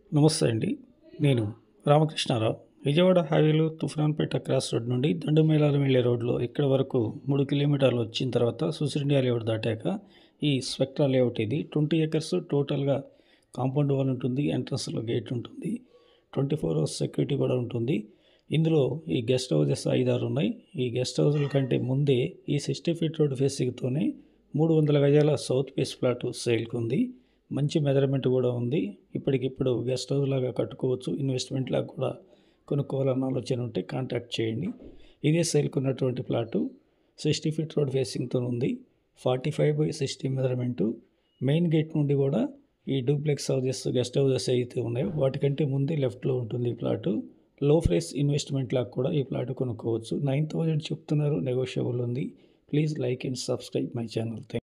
నమస్తే అండి నేను రామకృష్ణారావు విజయవాడ హైవేలో తుఫాన్పేట క్రాస్ రోడ్ నుండి దండుమేళారం వెళ్ళే రోడ్లో ఇక్కడ వరకు మూడు కిలోమీటర్లు వచ్చిన తర్వాత సుసిరిండియా లేఅవుట్ దాటాక ఈ స్పెక్ట్రా లేఅవుట్ ఇది ట్వంటీ ఏకర్స్ టోటల్గా కాంపౌండ్ వాల్ ఉంటుంది ఎంట్రన్స్లో గేట్ ఉంటుంది ట్వంటీ ఫోర్ అవర్స్ సెక్యూరిటీ కూడా ఉంటుంది ఇందులో ఈ గెస్ట్ హౌసెస్ ఐదారు ఉన్నాయి ఈ గెస్ట్ హౌస్ల కంటే ముందే ఈ సిక్స్టీ ఫీట్ రోడ్ ఫేసింగ్తోనే మూడు వందల గజాల సౌత్ ఫేస్ ప్లాట్ సేల్కి ఉంది మంచి మెజర్మెంట్ కూడా ఉంది ఇప్పటికిప్పుడు గెస్ట్ హౌస్ లాగా కట్టుకోవచ్చు ఇన్వెస్ట్మెంట్ లాగా కూడా కొనుక్కోవాలన్న ఆలోచన ఉంటే కాంటాక్ట్ చేయండి ఇదే సేల్కి ఉన్నటువంటి ప్లాటు సిక్స్టీ ఫీట్ రోడ్ ఫేసింగ్తో ఉంది forty five by sixty measurement main gate నుండి కూడా ఈ డూప్లెక్స్ హౌసెస్ గెస్ట్ హౌసెస్ అయితే ఉన్నాయో వాటికంటే ముందే లెఫ్ట్లో ఉంటుంది ఈ ప్లాటు లో ప్రైస్ ఇన్వెస్ట్మెంట్ లాగా కూడా ఈ ప్లాట్ కొనుక్కోవచ్చు నైన్ థౌజండ్ చెప్తున్నారు నెగోషియబుల్ ఉంది please like and subscribe my channel thank